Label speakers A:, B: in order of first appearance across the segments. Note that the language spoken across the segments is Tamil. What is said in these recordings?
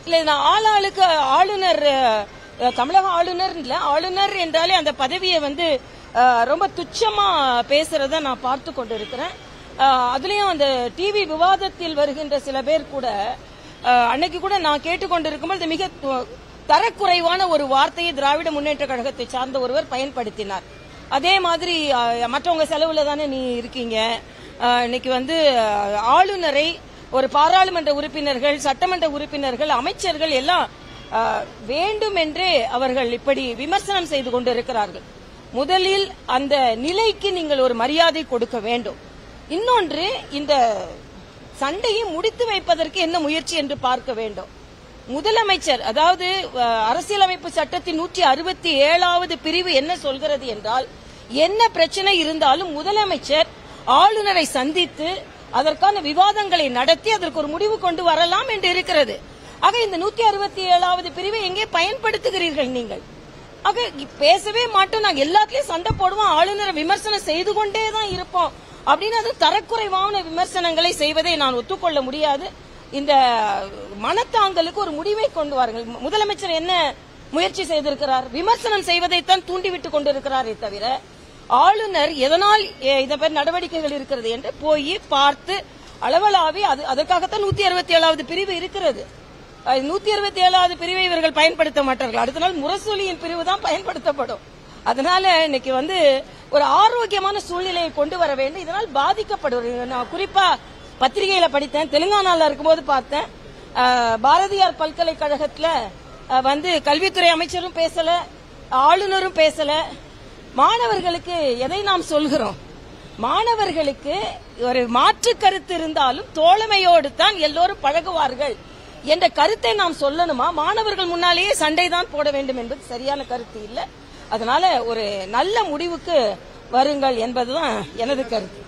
A: இல்ல நான் ஆளாளுக்கு ஆளுநர் அஹ், தமிழக ஆளுநர் இல்ல ஆளுநர் என்றாலே அந்த பதவியை வந்து அஹ், ரொம்ப துச்சமா பேசுறத நான் பார்த்து கொண்டிருக்கிறேன் அஹ், அதுலயும் அந்த டிவி விவாதத்தில் வருகின்ற சில பேர் கூட அஹ், அன்னைக்கு கூட நான் கேட்டுக்கொண்டிருக்கும்போது மிக து- தரக்குறைவான ஒரு வார்த்தையை திராவிட முன்னேற்ற கழகத்தை சார்ந்த ஒருவர் பயன்படுத்தினார் அதே மாதிரி அஹ், மற்றவங்க செலவுல தானே நீ இருக்கீங்க அஹ், இன்னைக்கு வந்து அஹ், ஆளுநரை ஒரு பாராளுமன்ற உறுப்பினர்கள் சட்டமன்ற உறுப்பினர்கள் அமைச்சர்கள் எல்லாம் அஹ், வேண்டுமென்றே அவர்கள் இப்படி விமர்சனம் செய்து கொண்டிருக்கிறார்கள் முதலில் அந்த நிலைக்கு நீங்கள் ஒரு மரியாதை கொடுக்க வேண்டும் இன்னொன்று இந்த சண்டையை முடித்து வைப்பதற்கு என்ன முயற்சி என்று பார்க்க வேண்டும் முதலமைச்சர் அதாவது அஹ், அரசியலமைப்பு சட்டத்தின் நூற்றி அறுபத்தி ஏழாவது பிரிவு என்ன சொல்கிறது என்றால் என்ன பிரச்சனை இருந்தாலும் முதலமைச்சர் ஆளுநரை சந்தித்து அதற்கான விவாதங்களை நடத்தி அதற்கு ஒரு முடிவு கொண்டு வரலாம் என்று இருக்கிறது ஆக இந்த நூத்தி அறுபத்தி ஏழாவது பிரிவை எங்கே பயன்படுத்துகிறீர்கள் நீங்கள் ஆக இ- பேசவே மாட்டோம் நாங்க எல்லாத்துலயும் சண்டை போடுவோம் ஆளுநரை விமர்சனம் செய்து கொண்டே தான் இருப்போம் அப்படின்னு அது தரக்குறைவான விமர்சனங்களை செய்வதை நான் ஒத்துக்கொள்ள முடியாது இந்த மனத்தாங்கலுக்கு ஒரு முடிவை கொண்டு வாருங்கள் மு- முதலமைச்சர் என்ன முயற்சி செய்திருக்கிறார் விமர்சனம் செய்வதைத்தான் தூண்டிவிட்டுக் கொண்டிருக்கிறாரே தவிர ஆளுநர் எதனால் எ- இத பேர் நடவடிக்கைகள் இருக்கிறது என்று போய் பார்த்து அளவலாவி அது அதற்காகத்தான் நூத்தி அறுபத்தி ஏழாவது பிரிவு இருக்கிறது நூத்தி அறுபத்தி ஏழாவது பிரிவை இவர்கள் பயன்படுத்த மாட்டார்கள் அடுத்த நாள் முரசொலியின் பிரிவு தான் பயன்படுத்தப்படும் அதனால இன்னைக்கு வந்து ஒரு ஆரோக்கியமான சூழ்நிலையை கொண்டு வர வேண்டும் இதனால் பாதிக்கப்படுவது நான் குறிப்பா பத்திரிகையில படித்தேன் தெலுங்கானால இருக்கும்போது பார்த்தேன் அஹ், பாரதியார் பல்கலைக்கழகத்துல அஹ், வந்து கல்வித்துறை அமைச்சரும் பேசல ஆளுநரும் பேசல மாணவர்களுக்கு எதை நாம் சொல்கிறோம் மாணவர்களுக்கு ஒரு மாற்று கருத்து இருந்தாலும் தோழமையோடு தான் எல்லோரும் பழகுவார்கள் என்ற கருத்தை நாம் சொல்லணுமா மாணவர்கள் முன்னாலேயே சண்டை தான் போட வேண்டும் என்பது சரியான கருத்து இல்ல அதனால ஒரு நல்ல முடிவுக்கு வருங்கள் என்பதுதான் எனது கருத்து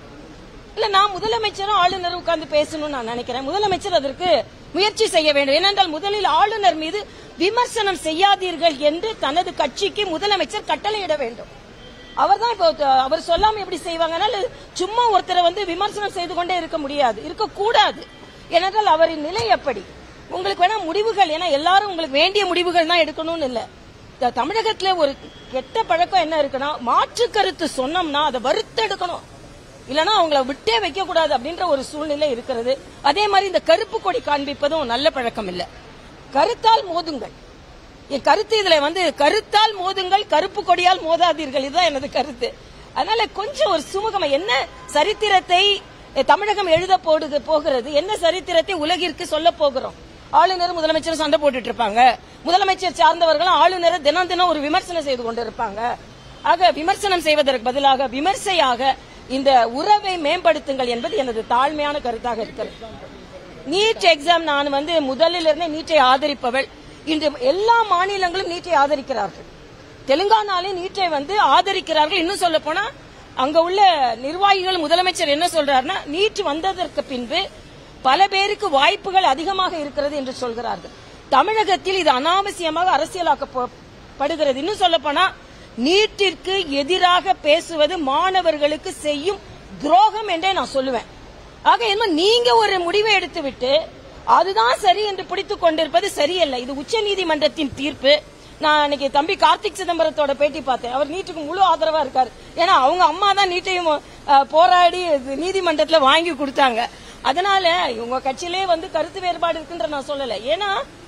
A: இல்ல நான் முதலமைச்சரும் ஆளுநரும் உட்கார்ந்து பேசணும்னு நான் நினைக்கிறேன் முதலமைச்சர் அதற்கு முயற்சி செய்ய வேண்டும் ஏனென்றால் முதலில் ஆளுநர் மீது விமர்சனம் செய்யாதீர்கள் என்று தனது கட்சிக்கு முதலமைச்சர் கட்டளையிட வேண்டும் அவர்தான் இப்போ த- அவர் சொல்லாம எப்படி செய்வாங்கன்னா சும்மா ஒருத்தரை வந்து விமர்சனம் செய்து கொண்டே இருக்க முடியாது இருக்க கூடாது ஏனென்றால் அவரின் நிலை எப்படி உங்களுக்கு வேணா முடிவுகள் ஏன்னா எல்லாரும் உங்களுக்கு வேண்டிய முடிவுகள் தான் எடுக்கணும்னு இல்ல த- தமிழகத்துல ஒரு கெட்ட பழக்கம் என்ன இருக்குன்னா மாற்று கருத்து சொன்னோம்னா அதை வறுத்தெடுக்கணும் இல்லனா அவங்கள விட்டே வைக்க கூடாது அப்படின்ற ஒரு சூழ்நிலை இருக்கிறது அதே மாதிரி இந்த கருப்பு கொடி காண்பிப்பதும் நல்ல பழக்கம் இல்ல கருத்தால் மோதுங்கள் என் கருத்து இதுல வந்து கருத்தால் மோதுங்கள் கருப்பு கொடியால் மோதாதீர்கள் இதுதான் எனது கருத்து அதனால கொஞ்சம் ஒரு சுமூகமா என்ன சரித்திரத்தை அஹ், தமிழகம் எழுத போடுக போகிறது என்ன சரித்திரத்தை உலகிற்கு சொல்ல போகிறோம் ஆளுநர் முதலமைச்சர் சண்டை போட்டுட்டு இருப்பாங்க முதலமைச்சர் சார்ந்தவர்களும் ஆளுநரை தினம் தினம் ஒரு விமர்சனம் செய்து கொண்டிருப்பாங்க ஆக விமர்சனம் செய்வதற்கு பதிலாக விமர்சையாக இந்த உறவை மேம்படுத்துங்கள் என்பது எனது தாழ்மையான கருத்தாக இருக்கிறது நீட் எக்ஸாம் நான் வந்து முதலில் இருந்தே நீட்டை ஆதரிப்பவள் இன்று எல்லா மாநிலங்களும் நீட்டை ஆதரிக்கிறார்கள் தெலுங்கானாலே நீட்டை வந்து ஆதரிக்கிறார்கள் இன்னும் சொல்ல போனா அங்க உள்ள நிர்வாகிகள் முதலமைச்சர் என்ன சொல்றாருன்னா நீட் வந்ததற்கு பின்பு பல பேருக்கு வாய்ப்புகள் அதிகமாக இருக்கிறது என்று சொல்கிறார்கள் தமிழகத்தில் இது அனாவசியமாக அரசியலாக்கப்படுகிறது இன்னும் சொல்ல போனா நீட்டிற்கு எதிராக பேசுவது மாணவர்களுக்கு செய்யும் துரோகம் என்றே நான் சொல்லுவேன் ஆக என்ன நீங்க ஒரு முடிவை எடுத்துவிட்டு அதுதான் சரி என்று பிடித்துக் கொண்டிருப்பது சரியல்ல இது உச்ச நீதிமன்றத்தின் தீர்ப்பு நான் அன்னைக்கு தம்பி கார்த்திக் சிதம்பரத்தோட பேட்டி பார்த்தேன் அவர் நீட்டுக்கு முழு ஆதரவா இருக்காரு ஏன்னா அவங்க அம்மா தான் நீட்டையும் அஹ், போராடி இது நீதிமன்றத்துல வாங்கி கொடுத்தாங்க அதனால இவங்க கட்சியிலே வந்து கருத்து வேறுபாடு இருக்குன்ற நான் சொல்லல ஏன்னா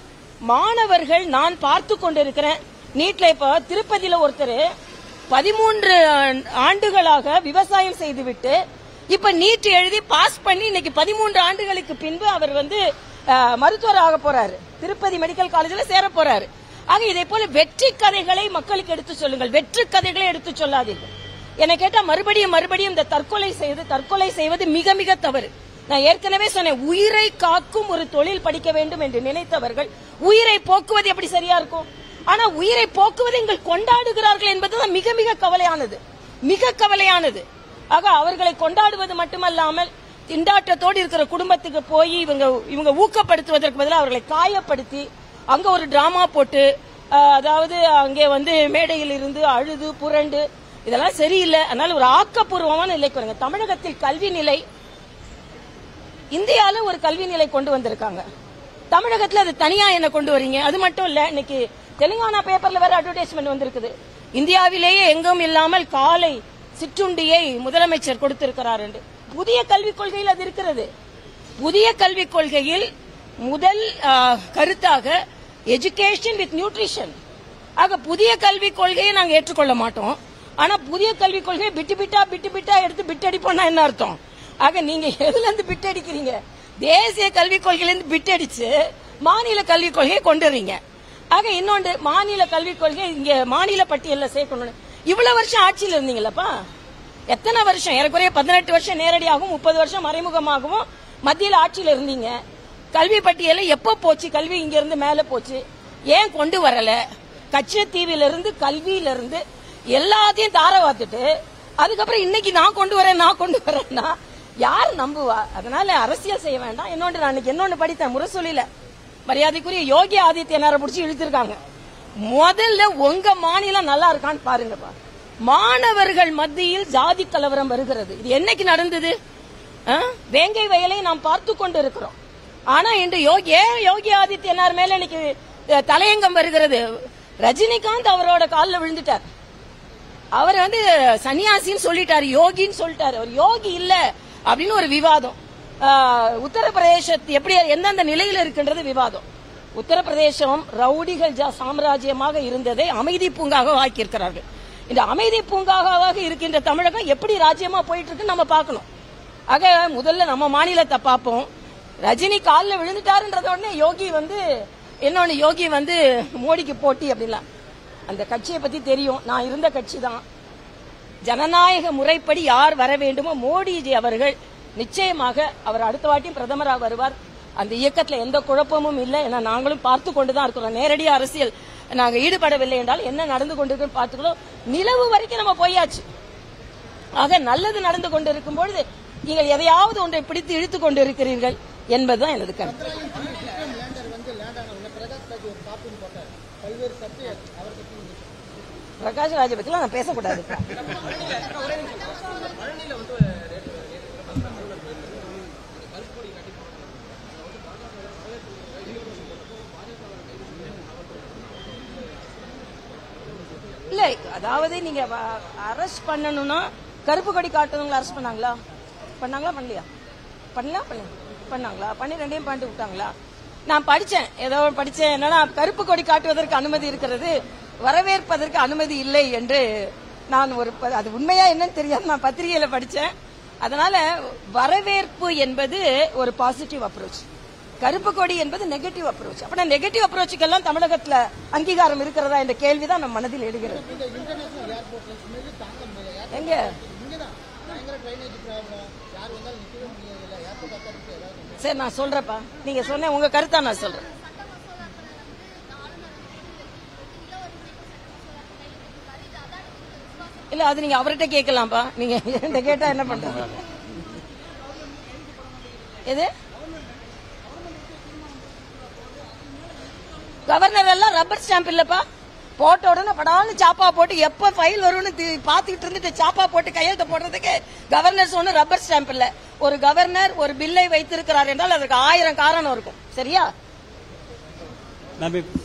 A: மாணவர்கள் நான் பார்த்து கொண்டிருக்கிறேன் நீட்ல இப்ப திருப்பதியில ஒருத்தர் பதிமூன்று ஆண்டுகளாக விவசாயம் செய்துவிட்டு இப்ப நீட் எழுதி பாஸ் பண்ணி இன்னைக்கு பதிமூன்று ஆண்டுகளுக்கு பின்பு அவர் வந்து அஹ், மருத்துவர் ஆக போறாரு திருப்பதி மெடிக்கல் காலேஜ்ல சேர போறாரு ஆக இதே போல வெற்றி கதைகளை மக்களுக்கு எடுத்து சொல்லுங்கள் வெற்றி கதைகளை எடுத்து சொல்லாதீர்கள் என்னை கேட்டா மறுபடியும் மறுபடியும் இந்த தற்கொலை செய்து தற்கொலை செய்வது மிக மிக தவறு நான் ஏற்கனவே சொன்னேன் உயிரை காக்கும் ஒரு தொழில் படிக்க வேண்டும் என்று நினைத்தவர்கள் உயிரை போக்குவது எப்படி சரியா இருக்கும் ஆனா உயிரை போக்குவது எங்கள் கொண்டாடுகிறார்கள் என்பதுதான் மிக மிக கவலையானது மிக கவலையானது ஆக அவர்களை கொண்டாடுவது மட்டுமல்லாமல் திண்டாட்டத்தோடு இருக்கிற குடும்பத்துக்கு போய் இவங்க இவங்க ஊக்கப்படுத்துவதற்கு பதிலாக அவர்களை காயப்படுத்தி அங்க ஒரு டிராமா போட்டு அஹ், அதாவது அங்கே வந்து மேடையில் இருந்து அழுது புரண்டு இதெல்லாம் சரியில்லை அதனால ஒரு ஆக்கப்பூர்வமான நிலைக்கு வருங்க தமிழகத்தில் கல்வி நிலை இந்தியால ஒரு கல்வி நிலை கொண்டு வந்திருக்காங்க தமிழகத்துல அது தனியா என்ன கொண்டு வரீங்க அது மட்டும் இல்ல இன்னைக்கு தெலுங்கானா பேப்பர்ல வேற அட்வர்டைஸ்மெண்ட் வந்திருக்குது இந்தியாவிலேயே எங்கும் இல்லாமல் காலை சிற்றுண்டியை முதலமைச்சர் கொடுத்திருக்கிறார் என்று புதிய கல்விக் கொள்கையில் அது இருக்கிறது புதிய கல்விக் கொள்கையில் முதல் ஆ, கருத்தாக எஜுகேஷன் வித் நியூட்ரிஷன் ஆக புதிய கல்விக் கொள்கையை நாங்க ஏற்றுக்கொள்ள மாட்டோம் ஆனா புதிய கல்விக் கொள்கையை பிட்டு பிட்டா பிட்டு பிட்டா எடுத்து பிட் அடிப்போம்னா என்ன அர்த்தம் ஆக நீங்க எதுல இருந்து பிட் அடிக்கிறீங்க தேசிய கல்விக் கொள்கையில இருந்து பிட் அடிச்சு மாநில கல்விக் கொள்கையை கொண்டு வரீங்க ஆக இன்னொன்று மாநில கல்விக் கொள்கை இங்க மாநில பட்டியல்ல சேர்க்கணும் இவ்வளவு வருஷம் ஆட்சியில் இருந்தீங்களப்பா எத்தனை வருஷம் ஏறக்குறைய பதினெட்டு வருஷம் நேரடியாகவும் முப்பது வருஷம் மறைமுகமாகவும் மத்தியில் ஆட்சியில் இருந்தீங்க கல்வி பட்டியல எப்ப போச்சு கல்வி இங்க இருந்து மேல போச்சு ஏன் கொண்டு வரல கச்சத்தீவில இருந்து கல்வியில இருந்து எல்லாத்தையும் தார வாத்துட்டு அதுக்கப்புறம் இன்னைக்கு நான் கொண்டு வரேன் நான் கொண்டு வரேன்னா யார் நம்புவா அதனால அரசியல் செய்ய வேண்டாம் இன்னொன்று நான் இன்னைக்கு இன்னொன்னு படித்தேன் முரசொலியில மரியாதைக்குரிய யோகி ஆதித்யநாரை பிடிச்சி இழுத்திருக்காங்க முதல்ல உங்க மாநிலம் நல்லா இருக்கான்னு பாருங்கப்பா மாணவர்கள் மத்தியில் ஜாதி கலவரம் வருகிறது இது என்னைக்கு நடந்தது ஆ? வேங்கை வயலை நாம் பார்த்து கொண்டு இருக்கிறோம் ஆனா இன்று யோகி ஏன் யோகி ஆதித்யநாத் மேல இன்னைக்கு அஹ், தலையங்கம் வருகிறது ரஜினிகாந்த் அவரோட காலில் விழுந்துட்டார் அவர் வந்து சன்னியாசின்னு சொல்லிட்டாரு யோகின்னு சொல்லிட்டாரு அவர் யோகி இல்ல அப்படின்னு ஒரு விவாதம் ஆஹ், உத்தரப்பிரதேசத்து எப்படி எந்தெந்த நிலையில இருக்கின்றது விவாதம் உத்தரப்பிரதேசம் ரவுடிகள் ஜா- சாம்ராஜ்யமாக இருந்ததை அமைதி பூங்காக ஆக்கியிருக்கிறார்கள் இந்த அமைதி பூங்காவாக இருக்கின்ற தமிழகம் எப்படி ராஜ்யமா போயிட்டு இருக்குன்னு நம்ம பார்க்கணும் ஆக முதல்ல நம்ம மாநிலத்தை பார்ப்போம் ரஜினி காலில் விழுந்துட்டாருன்றத உடனே யோகி வந்து இன்னொன்னு யோகி வந்து மோடிக்கு போட்டி அப்படின்லாம் அந்த கட்சியை பத்தி தெரியும் நான் இருந்த கட்சி தான் ஜனநாயக முறைப்படி யார் வர வேண்டுமோ மோடிஜி அவர்கள் நிச்சயமாக அவர் அடுத்த வாட்டியும் பிரதமராக வருவார் அந்த இயக்கத்துல எந்த குழப்பமும் இல்லை ஏன்னா நாங்களும் பார்த்து கொண்டுதான் இருக்கிறோம் நேரடி அரசியல் நாங்க ஈடுபடவில்லை என்றால் என்ன நடந்து கொண்டிருக்குன்னு பார்த்துக்கிறோம் நிலவு வரைக்கும் நம்ம போயாச்சு ஆக நல்லது நடந்து கொண்டிருக்கும் பொழுது நீங்கள் எதையாவது ஒன்றை பிடித்து இழுத்துக் கொண்டு இருக்கிறீர்கள் என்பதுதான் எனது கருத்து பிரகாஷ் ராஜை பத்திலாம் நான் பேசக்கூடாது இல்ல அதாவது நீங்க அரெஸ்ட் பண்ணணும்னா கருப்பு கொடி காட்டுறவங்களை அரெஸ்ட் பண்ணாங்களா பண்ணாங்களா பண்ணலையா பண்ணலாம் பண்ணல பண்ணாங்களா பண்ணி ரெண்டையும் பண்ணிட்டு விட்டாங்களா நான் படிச்சேன் ஏதோ படிச்சேன் என்னன்னா கருப்பு கொடி காட்டுவதற்கு அனுமதி இருக்கிறது வரவேற்பதற்கு அனுமதி இல்லை என்று நான் ஒரு ப- அது உண்மையா என்னன்னு தெரியாது நான் பத்திரிகையில படிச்சேன் அதனால வரவேற்பு என்பது ஒரு பாசிட்டிவ் அப்ரோச் கருப்பு கொடி என்பது நெகட்டிவ் அப்ரோச் அப்ப நெகட்டிவ் அப்ரோச்சுக்கெல்லாம் தமிழகத்துல அங்கீகாரம் இருக்கிறதா என்ற கேள்விதான் நம்ம மனதில் எழுகிறது எங்க சரி நான் சொல்றேன்ப்பா நீங்க சொன்ன உங்க கருத்தா நான் சொல்றேன் இல்ல அது நீங்க அவர்கிட்ட கேட்கலாம்ப்பா நீங்க என்கிட்ட கேட்டா என்ன பண்றது எது கவர்னர் எல்லாம் ரப்பர் ஸ்டாம்ப் இல்லப்பா போட்ட உடனே படான்னு சாப்பா போட்டு எப்ப ஃபைல் வரும்னு தி- பாத்துக்கிட்டு இருந்துட்டு சாப்பா போட்டு கையெழுத்து போடுறதுக்கு கவர்னர் சொன்ன ரப்பர் ஸ்டாம்ப் இல்ல ஒரு கவர்னர் ஒரு பில்லை வைத்திருக்கிறார் என்றால் அதுக்கு ஆயிரம் காரணம் இருக்கும் சரியா
B: மேம்